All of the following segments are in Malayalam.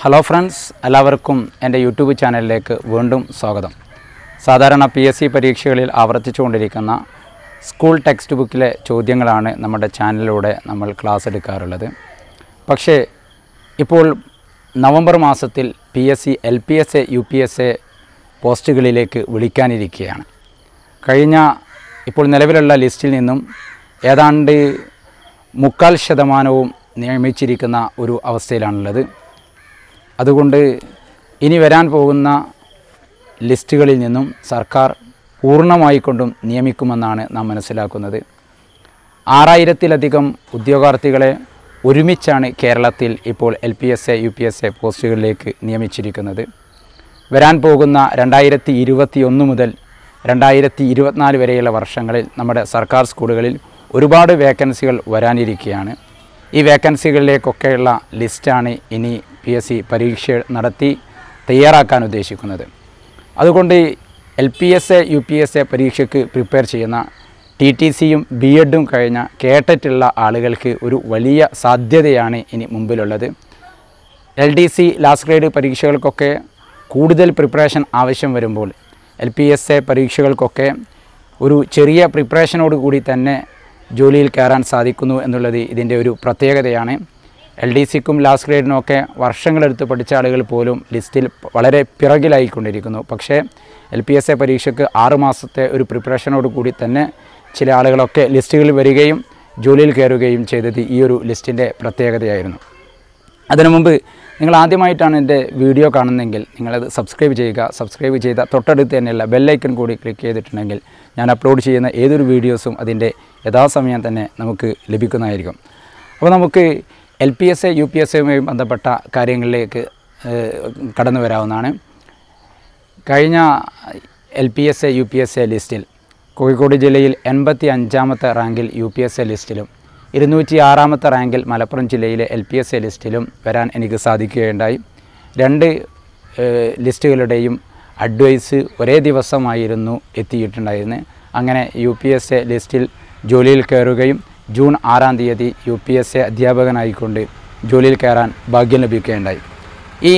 ഹലോ ഫ്രണ്ട്സ് എല്ലാവർക്കും എൻ്റെ യൂട്യൂബ് ചാനലിലേക്ക് വീണ്ടും സ്വാഗതം സാധാരണ പി എസ് സി പരീക്ഷകളിൽ ആവർത്തിച്ചുകൊണ്ടിരിക്കുന്ന സ്കൂൾ ടെക്സ്റ്റ് ബുക്കിലെ ചോദ്യങ്ങളാണ് നമ്മുടെ ചാനലിലൂടെ നമ്മൾ ക്ലാസ് എടുക്കാറുള്ളത് പക്ഷേ ഇപ്പോൾ നവംബർ മാസത്തിൽ P S C L P S A U P S A പോസ്റ്റുകളിലേക്ക് വിളിക്കാനിരിക്കുകയാണ് കഴിഞ്ഞ ഇപ്പോൾ നിലവിലുള്ള ലിസ്റ്റിൽ നിന്നും ഏതാണ്ട് മുക്കാൽ ശതമാനവും നിയമിച്ചിരിക്കുന്ന ഒരു അവസ്ഥയിലാണുള്ളത് അതുകൊണ്ട് ഇനി വരാൻ പോകുന്ന ലിസ്റ്റുകളിൽ നിന്നും സർക്കാർ പൂർണ്ണമായിക്കൊണ്ടും നിയമിക്കുമെന്നാണ് നാം മനസ്സിലാക്കുന്നത് ആറായിരത്തിലധികം ഉദ്യോഗാർത്ഥികളെ ഒരുമിച്ചാണ് കേരളത്തിൽ ഇപ്പോൾ L P S A U P S A പോസ്റ്റുകളിലേക്ക് നിയമിച്ചിരിക്കുന്നത് വരാൻ പോകുന്ന രണ്ടായിരത്തി ഇരുപത്തി ഒന്ന് മുതൽ രണ്ടായിരത്തി ഇരുപത്തിനാല് വരെയുള്ള വർഷങ്ങളിൽ നമ്മുടെ സർക്കാർ സ്കൂളുകളിൽ ഒരുപാട് വേക്കൻസികൾ വരാനിരിക്കുകയാണ് ഈ വേക്കൻസികളിലേക്കൊക്കെയുള്ള ലിസ്റ്റാണ് ഇനി പി എസ് സി പരീക്ഷ നടത്തി തയ്യാറാക്കാൻ ഉദ്ദേശിക്കുന്നത് അതുകൊണ്ട് L P S A U P S A പരീക്ഷയ്ക്ക് പ്രിപ്പയർ ചെയ്യുന്ന ടി ടി സിയും ബി എഡും കഴിഞ്ഞ കേട്ടിട്ടുള്ള ആളുകൾക്ക് ഒരു വലിയ സാധ്യതയാണ് ഇനി മുമ്പിലുള്ളത് L D C last grade പരീക്ഷകൾക്കൊക്കെ കൂടുതൽ പ്രിപ്പറേഷൻ ആവശ്യം വരുമ്പോൾ എൽ പി എസ് എ പരീക്ഷകൾക്കൊക്കെ ഒരു ചെറിയ പ്രിപ്പറേഷനോട് കൂടി തന്നെ ജോലിയിൽ കയറാൻ സാധിക്കുന്നു എന്നുള്ളത് ഇതിൻ്റെ ഒരു പ്രത്യേകതയാണ് എൽ ഡി സിക്കും ലാസ്റ്റ് ഗ്രേഡിനുമൊക്കെ വർഷങ്ങളെടുത്ത് പഠിച്ച ആളുകൾ പോലും ലിസ്റ്റിൽ വളരെ പിറകിലായിക്കൊണ്ടിരിക്കുന്നു പക്ഷേ എൽ പി എസ് എ പരീക്ഷയ്ക്ക് ആറ് മാസത്തെ ഒരു പ്രിപ്പറേഷനോട് കൂടി തന്നെ ചില ആളുകളൊക്കെ ലിസ്റ്റുകളിൽ വരികയും ജോലിയിൽ കയറുകയും ചെയ്തത് ഈ ഒരു ലിസ്റ്റിൻ്റെ പ്രത്യേകതയായിരുന്നു അതിനു മുമ്പ് നിങ്ങൾ ആദ്യമായിട്ടാണ് എൻ്റെ വീഡിയോ കാണുന്നതെങ്കിൽ നിങ്ങളത് സബ്സ്ക്രൈബ് ചെയ്യുക സബ്സ്ക്രൈബ് ചെയ്ത തൊട്ടടുത്ത് തന്നെയുള്ള ബെല്ലൈക്കൺ കൂടി ക്ലിക്ക് ചെയ്തിട്ടുണ്ടെങ്കിൽ ഞാൻ അപ്ലോഡ് ചെയ്യുന്ന ഏതൊരു വീഡിയോസും അതിൻ്റെ യഥാസമയം തന്നെ നമുക്ക് ലഭിക്കുന്നതായിരിക്കും അപ്പോൾ നമുക്ക് L P S A U P S എയുമായി ബന്ധപ്പെട്ട കാര്യങ്ങളിലേക്ക് ഏഹ്, കടന്നു വരാവുന്നതാണ് കഴിഞ്ഞ L P S A U P S A ലിസ്റ്റിൽ കോഴിക്കോട് ജില്ലയിൽ എൺപത്തി അഞ്ചാമത്തെ റാങ്കിൽ യു പി എസ് എ ലിസ്റ്റിലും ഇരുന്നൂറ്റി ആറാമത്തെ റാങ്കിൽ മലപ്പുറം ജില്ലയിലെ എൽ പി എസ് എ ലിസ്റ്റിലും വരാൻ എനിക്ക് സാധിക്കുകയുണ്ടായി രണ്ട് ഏഹ്, ലിസ്റ്റുകളുടെയും അഡ്വൈസ് ഒരേ ദിവസമായിരുന്നു എത്തിയിട്ടുണ്ടായിരുന്നത് അങ്ങനെ യു പി എസ് എ ലിസ്റ്റിൽ ജോലിയിൽ കയറുകയും ജൂൺ ആറാം തീയതി യു പി എസ് എ അധ്യാപകനായിക്കൊണ്ട് ജോലിയിൽ കയറാൻ ഭാഗ്യം ലഭിക്കുകയുണ്ടായി ഈ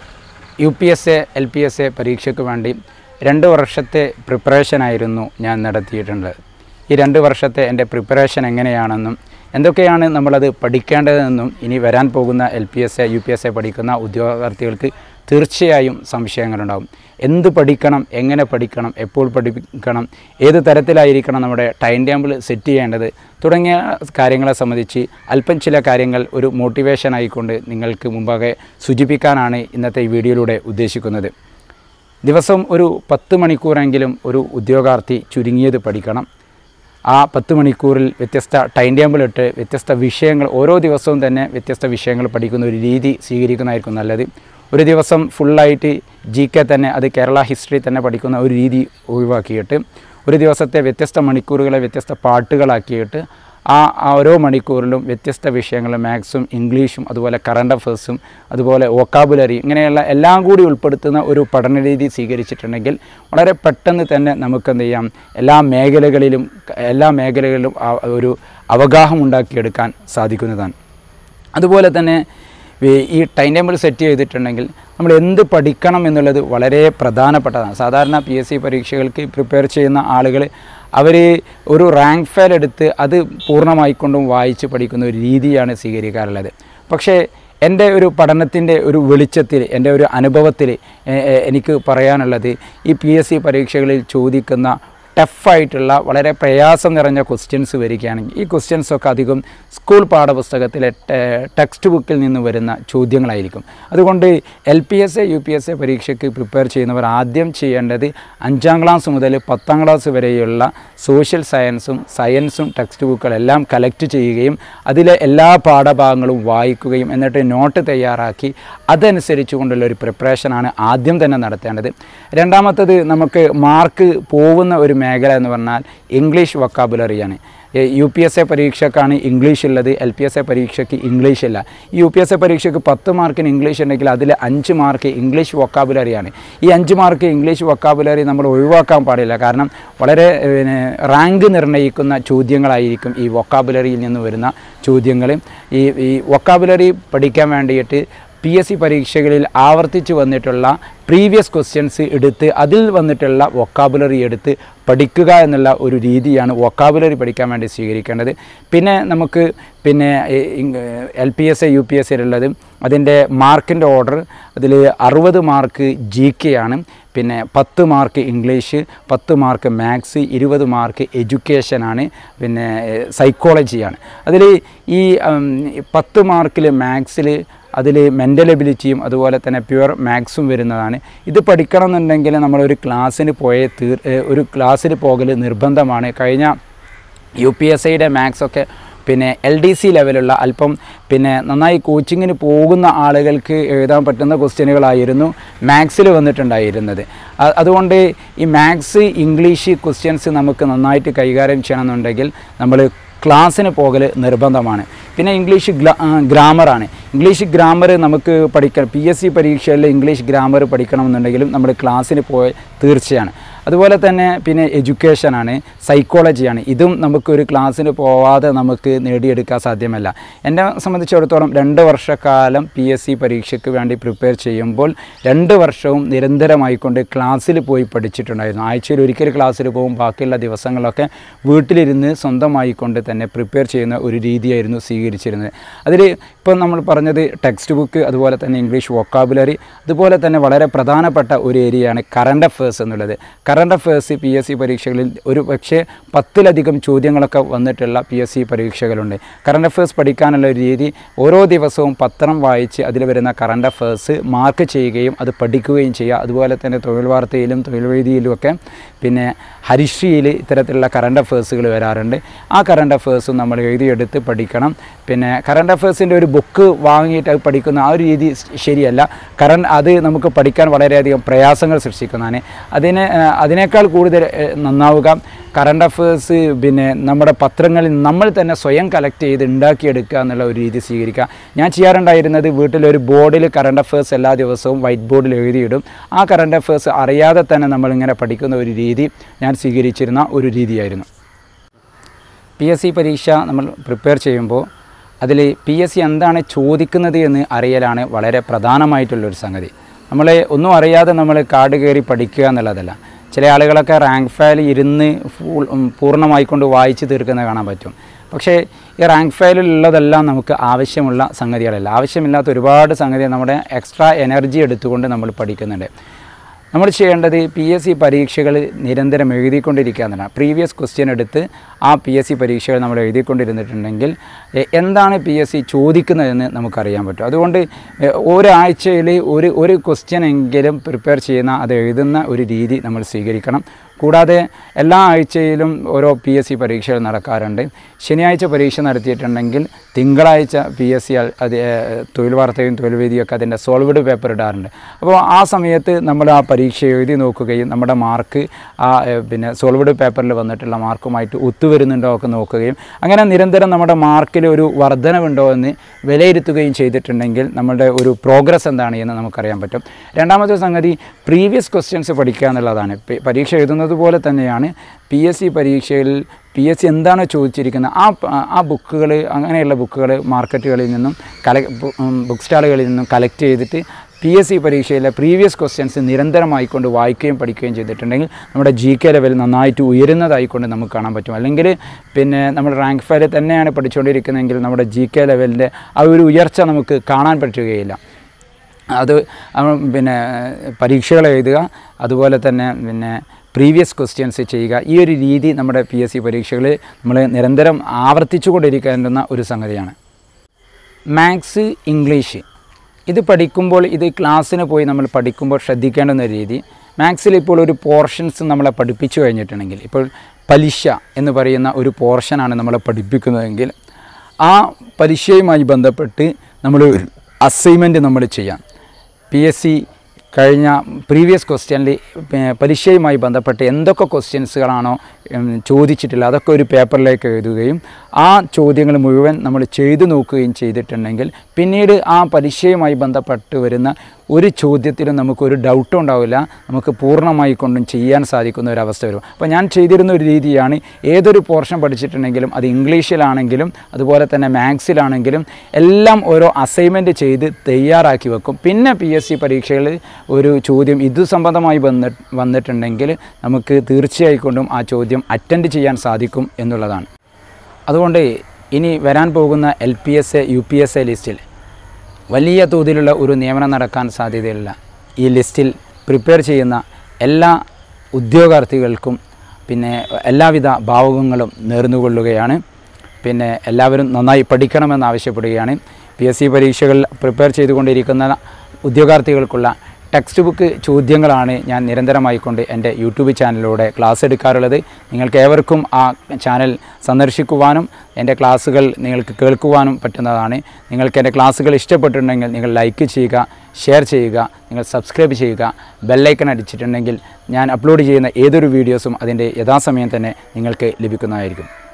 U P S A L P S A പരീക്ഷയ്ക്ക് വേണ്ടി രണ്ട് വർഷത്തെ പ്രിപ്പറേഷനായിരുന്നു ഞാൻ നടത്തിയിട്ടുള്ളത് ഈ രണ്ട് വർഷത്തെ എൻ്റെ പ്രിപ്പറേഷൻ എങ്ങനെയാണെന്നും എന്തൊക്കെയാണ് നമ്മളത് പഠിക്കേണ്ടതെന്നും ഇനി വരാൻ പോകുന്ന L P S A U P S A പഠിക്കുന്ന ഉദ്യോഗാർത്ഥികൾക്ക് തീർച്ചയായും സംശയങ്ങളുണ്ടാകും എന്ത് പഠിക്കണം എങ്ങനെ പഠിക്കണം എപ്പോൾ പഠിക്കണം ഏത് തരത്തിലായിരിക്കണം നമ്മുടെ ടൈം ടേബിൾ സെറ്റ് ചെയ്യേണ്ടത് തുടങ്ങിയ കാര്യങ്ങളെ സംബന്ധിച്ച് അല്പം ചില കാര്യങ്ങൾ ഒരു മോട്ടിവേഷൻ ആയിക്കൊണ്ട് നിങ്ങൾക്ക് മുമ്പാകെ സൂചിപ്പിക്കാനാണ് ഇന്നത്തെ ഈ വീഡിയോയിലൂടെ ഉദ്ദേശിക്കുന്നത് ദിവസം ഒരു പത്ത് മണിക്കൂറെങ്കിലും ഒരു ഉദ്യോഗാർത്ഥി ചുരുങ്ങിയത് പഠിക്കണം ആ പത്ത് മണിക്കൂറിൽ വ്യത്യസ്ത ടൈം ടേബിൾ ഇട്ട് വ്യത്യസ്ത വിഷയങ്ങൾ ഓരോ ദിവസവും തന്നെ വ്യത്യസ്ത വിഷയങ്ങൾ പഠിക്കുന്ന ഒരു രീതി സ്വീകരിക്കുന്നതായിരിക്കും നല്ലത് ഒരു ദിവസം ഫുള്ളായിട്ട് ജി കെ തന്നെ അത് കേരള ഹിസ്റ്ററി തന്നെ പഠിക്കുന്ന ഒരു രീതി ഒഴിവാക്കിയിട്ട് ഒരു ദിവസത്തെ വ്യത്യസ്ത മണിക്കൂറുകളെ വ്യത്യസ്ത പാട്ടുകളാക്കിയിട്ട് ആ ആ ഓരോ മണിക്കൂറിലും വ്യത്യസ്ത വിഷയങ്ങൾ മാത്സും ഇംഗ്ലീഷും അതുപോലെ കറണ്ട് അഫേഴ്സും അതുപോലെ വൊക്കാബുലറി ഇങ്ങനെയുള്ള എല്ലാം കൂടി ഉൾപ്പെടുത്തുന്ന ഒരു പഠന രീതി സ്വീകരിച്ചിട്ടുണ്ടെങ്കിൽ വളരെ പെട്ടെന്ന് തന്നെ നമുക്ക് എന്ത് ചെയ്യാം എല്ലാ മേഖലകളിലും എല്ലാ മേഖലകളിലും ആ ഒരു അവഗാഹം ഉണ്ടാക്കിയെടുക്കാൻ സാധിക്കുന്നതാണ് അതുപോലെ തന്നെ ഈ- ഈ ടൈം ടേബിൾ സെറ്റ് ചെയ്തിട്ടുണ്ടെങ്കിൽ നമ്മൾ എന്ത് പഠിക്കണം എന്നുള്ളത് വളരെ പ്രധാനപ്പെട്ടതാണ് സാധാരണ പി എസ് സി പരീക്ഷകൾക്ക് പ്രിപ്പയർ ചെയ്യുന്ന ആളുകൾ അവർ ഒരു റാങ്ക് ഫയൽ എടുത്ത് അത് പൂർണ്ണമായിക്കൊണ്ടും വായിച്ച് പഠിക്കുന്ന ഒരു രീതിയാണ് സ്വീകരിക്കാറുള്ളത് പക്ഷേ എൻ്റെ ഒരു പഠനത്തിൻ്റെ ഒരു വെളിച്ചത്തിൽ എൻ്റെ ഒരു അനുഭവത്തിൽ എ- എ- എനിക്ക് പറയാനുള്ളത് ഈ പി എസ് സി പരീക്ഷകളിൽ ചോദിക്കുന്ന ടഫായിട്ടുള്ള വളരെ പ്രയാസം നിറഞ്ഞ ക്വസ്റ്റ്യൻസ് വരികയാണെങ്കിൽ ഈ ക്വസ്റ്റ്യൻസൊക്കെ അധികം സ്കൂൾ പാഠപുസ്തകത്തിലെ ടെക്സ്റ്റ് ബുക്കിൽ നിന്ന് വരുന്ന ചോദ്യങ്ങളായിരിക്കും അതുകൊണ്ട് L P S A U P S A പരീക്ഷയ്ക്ക് പ്രിപ്പയർ ചെയ്യുന്നവർ ആദ്യം ചെയ്യേണ്ടത് അഞ്ചാം ക്ലാസ് മുതൽ പത്താം ക്ലാസ് വരെയുള്ള സോഷ്യൽ സയൻസും സയൻസും ടെക്സ്റ്റ് ബുക്കുകളെല്ലാം കളക്ട് ചെയ്യുകയും അതിലെ എല്ലാ പാഠഭാഗങ്ങളും വായിക്കുകയും എന്നിട്ട് നോട്ട് തയ്യാറാക്കി അതനുസരിച്ച് കൊണ്ടുള്ള ഒരു പ്രിപ്പറേഷനാണ് ആദ്യം തന്നെ നടത്തേണ്ടത് രണ്ടാമത്തത് നമുക്ക് മാർക്ക് പോകുന്ന ഒരു മേഖല എന്ന് പറഞ്ഞാൽ ഇംഗ്ലീഷ് വൊക്കാബുലറിയാണ് യു പി എസ് എ പരീക്ഷക്കാണ് ഇംഗ്ലീഷ് ഉള്ളത് എൽ പി എസ് എ പരീക്ഷയ്ക്ക് ഇംഗ്ലീഷ് ഇല്ല ഈ യു പി എസ് എ പരീക്ഷയ്ക്ക് പത്ത് മാർക്കിന് ഇംഗ്ലീഷ് ഉണ്ടെങ്കിൽ അതിൽ അഞ്ച് മാർക്ക് ഇംഗ്ലീഷ് വൊക്കാബുലറിയാണ് ഈ അഞ്ച് മാർക്ക് ഇംഗ്ലീഷ് വൊക്കാബുലറി നമ്മൾ ഒഴിവാക്കാൻ പാടില്ല കാരണം വളരെ പിന്നെ റാങ്ക് നിർണ്ണയിക്കുന്ന ചോദ്യങ്ങളായിരിക്കും ഈ വൊക്കാബുലറിയിൽ നിന്ന് വരുന്ന ചോദ്യങ്ങൾ ഈ ഈ വൊക്കാബുലറി പഠിക്കാൻ വേണ്ടിയിട്ട് പി എസ് സി പരീക്ഷകളിൽ ആവർത്തിച്ച് വന്നിട്ടുള്ള പ്രീവിയസ് ക്വസ്റ്റ്യൻസ് എടുത്ത് അതിൽ വന്നിട്ടുള്ള വൊക്കാബുലറി എടുത്ത് പഠിക്കുക എന്നുള്ള ഒരു രീതിയാണ് വൊക്കാബുലറി പഠിക്കാൻ വേണ്ടി സ്വീകരിക്കേണ്ടത് പിന്നെ നമുക്ക് പിന്നെ L P S A U P S സിയിലുള്ളത് അതിൻ്റെ മാർക്കിൻ്റെ ഓർഡർ അതിൽ അറുപത് മാർക്ക് ജി കെ ആണ് പിന്നെ പത്ത് മാർക്ക് ഇംഗ്ലീഷ് പത്ത് മാർക്ക് മാത്സ് ഇരുപത് മാർക്ക് എഡ്യൂക്കേഷനാണ് പിന്നെ സൈക്കോളജിയാണ് അതിൽ ഈ ഉം, പത്ത് മാർക്കിൽ മാത്സിൽ അതിൽ മെൻ്റൽ എബിലിറ്റിയും അതുപോലെ തന്നെ പ്യുവർ മാത്സും വരുന്നതാണ് ഇത് പഠിക്കണം എന്നുണ്ടെങ്കിൽ നമ്മളൊരു ക്ലാസ്സിന് പോയ തീർ ഏഹ് ഒരു ക്ലാസ്സിൽ പോകൽ നിർബന്ധമാണ് കഴിഞ്ഞ യു പി എസ് ഐയുടെ മാത്സൊക്കെ പിന്നെ എൽ ഡി സി ലെവലുള്ള അല്പം പിന്നെ നന്നായി കോച്ചിങ്ങിന് പോകുന്ന ആളുകൾക്ക് എഴുതാൻ പറ്റുന്ന ക്വസ്റ്റ്യനുകളായിരുന്നു മാത്സിൽ വന്നിട്ടുണ്ടായിരുന്നത് അ- അതുകൊണ്ട് ഈ മാത്സ് ഇംഗ്ലീഷ് ക്വസ്റ്റ്യൻസ് നമുക്ക് നന്നായിട്ട് കൈകാര്യം ചെയ്യണമെന്നുണ്ടെങ്കിൽ നമ്മൾ ക്ലാസ്സിന് പോകൽ നിർബന്ധമാണ് പിന്നെ ഇംഗ്ലീഷ് ഗ്ല- ആ, ഗ്രാമറാണ് ഇംഗ്ലീഷ് ഗ്രാമർ നമുക്ക് പഠിക്കണം പി എസ് സി പരീക്ഷയിൽ ഇംഗ്ലീഷ് ഗ്രാമർ പഠിക്കണമെന്നുണ്ടെങ്കിലും നമ്മൾ ക്ലാസ്സിന് പോയ തീർച്ചയാണ് അതുപോലെ തന്നെ പിന്നെ എഡ്യൂക്കേഷനാണ് സൈക്കോളജിയാണ് ഇതും നമുക്കൊരു ക്ലാസ്സിന് പോവാതെ നമുക്ക് നേടിയെടുക്കാൻ സാധ്യമല്ല എന്നെ സംബന്ധിച്ചിടത്തോളം രണ്ട് വർഷക്കാലം പി എസ് സി പരീക്ഷയ്ക്ക് വേണ്ടി പ്രിപ്പയർ ചെയ്യുമ്പോൾ രണ്ട് വർഷവും നിരന്തരമായിക്കൊണ്ട് ക്ലാസ്സിൽ പോയി പഠിച്ചിട്ടുണ്ടായിരുന്നു ആഴ്ചയിൽ ഒരിക്കൽ ക്ലാസ്സിൽ പോകും ബാക്കിയുള്ള ദിവസങ്ങളൊക്കെ വീട്ടിലിരുന്ന് സ്വന്തമായിക്കൊണ്ട് തന്നെ പ്രിപ്പയർ ചെയ്യുന്ന ഒരു രീതിയായിരുന്നു സ്വീകരിച്ചിരുന്നത് അതിൽ ഇപ്പം നമ്മൾ പറഞ്ഞത് ടെക്സ്റ്റ് ബുക്ക് അതുപോലെ തന്നെ ഇംഗ്ലീഷ് വൊക്കാബുലറി അതുപോലെ തന്നെ വളരെ പ്രധാനപ്പെട്ട ഒരു ഏരിയയാണ് കറണ്ട് അഫേഴ്സ് എന്നുള്ളത് current affairs P S C പരീക്ഷകളിൽ ഒരു പക്ഷേ പത്തിലധികം ചോദ്യങ്ങളൊക്കെ വന്നിട്ടുള്ള പി എസ് സി പരീക്ഷകളുണ്ട് കറണ്ട് അഫേഴ്സ് പഠിക്കാനുള്ള ഒരു രീതി ഓരോ ദിവസവും പത്രം വായിച്ച് അതിൽ വരുന്ന കറണ്ട് അഫേഴ്സ് മാർക്ക് ചെയ്യുകയും അത് പഠിക്കുകയും ചെയ്യുക അതുപോലെ തന്നെ തൊഴിൽ വാർത്തയിലും തൊഴിൽ വേദിയിലുമൊക്കെ പിന്നെ ഹരിശ്രീയിൽ ഇത്തരത്തിലുള്ള കറണ്ട് അഫേഴ്സുകൾ വരാറുണ്ട് ആ കറണ്ട് അഫേഴ്സും നമ്മൾ എഴുതിയെടുത്ത് പഠിക്കണം പിന്നെ കറണ്ട് അഫേഴ്സിൻ്റെ ഒരു ബുക്ക് വാങ്ങിയിട്ട് അത് പഠിക്കുന്ന ആ ഒരു രീതി ശരിയല്ല കറണ്ട് അത് നമുക്ക് പഠിക്കാൻ വളരെയധികം പ്രയാസങ്ങൾ സൃഷ്ടിക്കുന്നതാണ് അതിനെ ആ, അതിനേക്കാൾ കൂടുതൽ ഏ, നന്നാവുക കറണ്ട് അഫേഴ്സ് പിന്നെ നമ്മുടെ പത്രങ്ങളിൽ നമ്മൾ തന്നെ സ്വയം കളക്ട് ചെയ്ത് ഉണ്ടാക്കിയെടുക്കുക എന്നുള്ള ഒരു രീതി സ്വീകരിക്കുക ഞാൻ ചെയ്യാറുണ്ടായിരുന്നത് വീട്ടിലൊരു ബോർഡിൽ കറണ്ട് അഫേഴ്സ് എല്ലാ ദിവസവും വൈറ്റ് ബോർഡിൽ എഴുതിയിടും ആ കറണ്ട് അഫേഴ്സ് അറിയാതെ തന്നെ നമ്മളിങ്ങനെ പഠിക്കുന്ന ഒരു രീതി ഞാൻ സ്വീകരിച്ചിരുന്ന ഒരു രീതിയായിരുന്നു പി എസ് സി പരീക്ഷ നമ്മൾ പ്രിപ്പയർ ചെയ്യുമ്പോൾ അതിൽ പി എസ് സി എന്താണ് ചോദിക്കുന്നത് എന്ന് അറിയലാണ് വളരെ പ്രധാനമായിട്ടുള്ളൊരു സംഗതി നമ്മൾ ഒന്നും അറിയാതെ നമ്മൾ കാട് കയറി പഠിക്കുക എന്നുള്ളതല്ല ചില ആളുകളൊക്കെ റാങ്ക് ഫയൽ ഇരുന്ന് ഫുൾ ഉം, പൂർണ്ണമായിക്കൊണ്ട് വായിച്ച് തീർക്കുന്നത് കാണാൻ പറ്റും പക്ഷേ ഈ റാങ്ക് ഫയലിലുള്ളതെല്ലാം നമുക്ക് ആവശ്യമുള്ള സംഗതികളല്ല ആവശ്യമില്ലാത്ത ഒരുപാട് സംഗതികൾ നമ്മുടെ എക്സ്ട്രാ എനർജി എടുത്തുകൊണ്ട് നമ്മൾ പഠിക്കുന്നുണ്ട് നമ്മൾ ചെയ്യേണ്ടത് പി എസ് സി പരീക്ഷകൾ നിരന്തരം എഴുതിക്കൊണ്ടിരിക്കുക എന്നതാണ് പ്രീവിയസ് ക്വസ്റ്റ്യൻ എടുത്ത് ആ പി എസ് സി പരീക്ഷകൾ നമ്മൾ എഴുതിക്കൊണ്ടിരുന്നിട്ടുണ്ടെങ്കിൽ എ- എന്താണ് പി എസ് സി ചോദിക്കുന്നതെന്ന് നമുക്കറിയാൻ പറ്റും അതുകൊണ്ട് എ, ഒരാഴ്ചയിൽ ഒരു ഒരു ക്വസ്റ്റ്യൻ എങ്കിലും പ്രിപ്പയർ ചെയ്യുന്ന അത് എഴുതുന്ന ഒരു രീതി നമ്മൾ സ്വീകരിക്കണം കൂടാതെ എല്ലാ ആഴ്ചയിലും ഓരോ പി എസ് സി പരീക്ഷകൾ നടക്കാറുണ്ട് ശനിയാഴ്ച പരീക്ഷ നടത്തിയിട്ടുണ്ടെങ്കിൽ തിങ്കളാഴ്ച പി എസ് സി അത് ഏഹ്, തൊഴിൽ വാർത്തയും തൊഴിൽ വേദിയൊക്കെ അതിൻ്റെ സോൾവഡ് പേപ്പർ ഇടാറുണ്ട് അപ്പോൾ ആ സമയത്ത് നമ്മൾ ആ പരീക്ഷ എഴുതി നോക്കുകയും നമ്മുടെ മാർക്ക് ആ ഏഹ്, പിന്നെ സോൾവഡ് പേപ്പറിൽ വന്നിട്ടുള്ള മാർക്കുമായിട്ട് ഒത്തുവരുന്നുണ്ടോ ഒക്കെ നോക്കുകയും അങ്ങനെ നിരന്തരം നമ്മുടെ മാർക്കിൽ ഒരു വർധനവുണ്ടോ എന്ന് വിലയിരുത്തുകയും ചെയ്തിട്ടുണ്ടെങ്കിൽ നമ്മുടെ ഒരു പ്രോഗ്രസ് എന്താണ് എന്ന് നമുക്കറിയാൻ പറ്റും രണ്ടാമത്തെ സംഗതി പ്രീവിയസ് ക്വസ്റ്റ്യൻസ് പഠിക്കുക എന്നുള്ളതാണ് പ- പരീക്ഷ എഴുതുന്നത് പോലെ തന്നെയാണ് പി എസ് സി പരീക്ഷയിൽ പി എസ് സി എന്താണോ ചോദിച്ചിരിക്കുന്നത് ആ പ- ആ ബുക്കുകൾ അങ്ങനെയുള്ള ബുക്കുകൾ മാർക്കറ്റുകളിൽ നിന്നും കല ബുക്ക് സ്റ്റാളുകളിൽ നിന്നും കളക്ട് ചെയ്തിട്ട് പി എസ് സി പരീക്ഷയിലെ പ്രീവിയസ് ക്വസ്റ്റ്യൻസ് നിരന്തരമായിക്കൊണ്ട് വായിക്കുകയും പഠിക്കുകയും ചെയ്തിട്ടുണ്ടെങ്കിൽ നമ്മുടെ ജി കെ ലെവൽ നന്നായിട്ട് ഉയരുന്നതായിക്കൊണ്ട് നമുക്ക് കാണാൻ പറ്റും അല്ലെങ്കിൽ പിന്നെ നമ്മൾ റാങ്ക് ഫയൽ തന്നെയാണ് പഠിച്ചുകൊണ്ടിരിക്കുന്നതെങ്കിൽ നമ്മുടെ ജി കെ ലെവലിൻ്റെ ആ ഒരു ഉയർച്ച നമുക്ക് കാണാൻ പറ്റുകയില്ല അത് അവ- പിന്നെ പരീക്ഷകൾ എഴുതുക അതുപോലെ തന്നെ പിന്നെ പ്രീവിയസ് ക്വസ്റ്റ്യൻസ് ചെയ്യുക ഈ ഒരു രീതി നമ്മുടെ പി എസ് സി പരീക്ഷകളിൽ നമ്മൾ നിരന്തരം ആവർത്തിച്ചു കൊണ്ടിരിക്കേണ്ടുന്ന ഒരു സംഗതിയാണ് മാത്സ് ഇംഗ്ലീഷ് ഇത് പഠിക്കുമ്പോൾ ഇത് ക്ലാസ്സിന് പോയി നമ്മൾ പഠിക്കുമ്പോൾ ശ്രദ്ധിക്കേണ്ടുന്ന ഒരു രീതി മാത്സിൽ ഇപ്പോൾ ഒരു പോർഷൻസ് നമ്മളെ പഠിപ്പിച്ചു കഴിഞ്ഞിട്ടുണ്ടെങ്കിൽ ഇപ്പോൾ പലിശ എന്ന് പറയുന്ന ഒരു പോർഷനാണ് നമ്മളെ പഠിപ്പിക്കുന്നതെങ്കിൽ ആ പലിശയുമായി ബന്ധപ്പെട്ട് നമ്മൾ ഒരു അസൈൻമെൻറ്റ് നമ്മൾ ചെയ്യാം പി എസ് സി കഴിഞ്ഞ പ്രീവിയസ് ക്വസ്റ്റ്യനിൽ പരീക്ഷയുമായി ബന്ധപ്പെട്ട് എന്തൊക്കെ ക്വസ്റ്റ്യൻസുകളാണോ ഉം, ചോദിച്ചിട്ടുള്ളത് അതൊക്കെ ഒരു പേപ്പറിലേക്ക് എഴുതുകയും ആ ചോദ്യങ്ങൾ മുഴുവൻ നമ്മൾ ചെയ്തു നോക്കുകയും ചെയ്തിട്ടുണ്ടെങ്കിൽ പിന്നീട് ആ പരീക്ഷയുമായി ബന്ധപ്പെട്ട് വരുന്ന ഒരു ചോദ്യത്തിലും നമുക്കൊരു ഡൗട്ടും ഉണ്ടാവില്ല നമുക്ക് പൂർണ്ണമായി കൊണ്ടും ചെയ്യാൻ സാധിക്കുന്ന ഒരു അവസ്ഥ വരും അപ്പോൾ ഞാൻ ചെയ്തിരുന്ന ഒരു രീതിയാണ് ഏതൊരു പോർഷൻ പഠിച്ചിട്ടുണ്ടെങ്കിലും അത് ഇംഗ്ലീഷിലാണെങ്കിലും അതുപോലെ തന്നെ മാത്സിലാണെങ്കിലും എല്ലാം ഓരോ അസൈൻമെൻറ്റ് ചെയ്ത് തയ്യാറാക്കി വെക്കും പിന്നെ പി എസ് സി പരീക്ഷകളിൽ ഒരു ചോദ്യം ഇതു സംബന്ധമായി വന്നി വന്നിട്ടുണ്ടെങ്കിൽ നമുക്ക് തീർച്ചയായിക്കൊണ്ടും ആ ചോദ്യം അറ്റൻഡ് ചെയ്യാൻ സാധിക്കും എന്നുള്ളതാണ് അതുകൊണ്ട് ഇനി വരാൻ പോകുന്ന L P S A U P S A ലിസ്റ്റിൽ വലിയ തോതിലുള്ള ഒരു നിയമനം നടക്കാൻ സാധ്യതയുള്ള ഈ ലിസ്റ്റിൽ പ്രിപ്പയർ ചെയ്യുന്ന എല്ലാ ഉദ്യോഗാർത്ഥികൾക്കും പിന്നെ എല്ലാവിധ ഭാവുകങ്ങളും നേർന്നുകൊള്ളുകയാണ് പിന്നെ എല്ലാവരും നന്നായി പഠിക്കണമെന്ന് ആവശ്യപ്പെടുകയാണ് പി എസ് സി പരീക്ഷകൾ പ്രിപ്പയർ ചെയ്തുകൊണ്ടിരിക്കുന്ന ഉദ്യോഗാർത്ഥികൾക്കുള്ള ടെക്സ്റ്റ് ബുക്ക് ചോദ്യങ്ങളാണ് ഞാൻ നിരന്തരമായിക്കൊണ്ട് എൻ്റെ യൂട്യൂബ് ചാനലിലൂടെ ക്ലാസ് എടുക്കാറുള്ളത് നിങ്ങൾക്ക് ഏവർക്കും ആ ചാനൽ സന്ദർശിക്കുവാനും എൻ്റെ ക്ലാസ്സുകൾ നിങ്ങൾക്ക് കേൾക്കുവാനും പറ്റുന്നതാണ് നിങ്ങൾക്ക് എൻ്റെ ക്ലാസ്സുകൾ ഇഷ്ടപ്പെട്ടിട്ടുണ്ടെങ്കിൽ നിങ്ങൾ ലൈക്ക് ചെയ്യുക ഷെയർ ചെയ്യുക നിങ്ങൾ സബ്സ്ക്രൈബ് ചെയ്യുക ബെല്ലൈക്കൺ അടിച്ചിട്ടുണ്ടെങ്കിൽ ഞാൻ അപ്ലോഡ് ചെയ്യുന്ന ഏതൊരു വീഡിയോസും അതിൻ്റെ യഥാസമയം തന്നെ നിങ്ങൾക്ക് ലഭിക്കുന്നതായിരിക്കും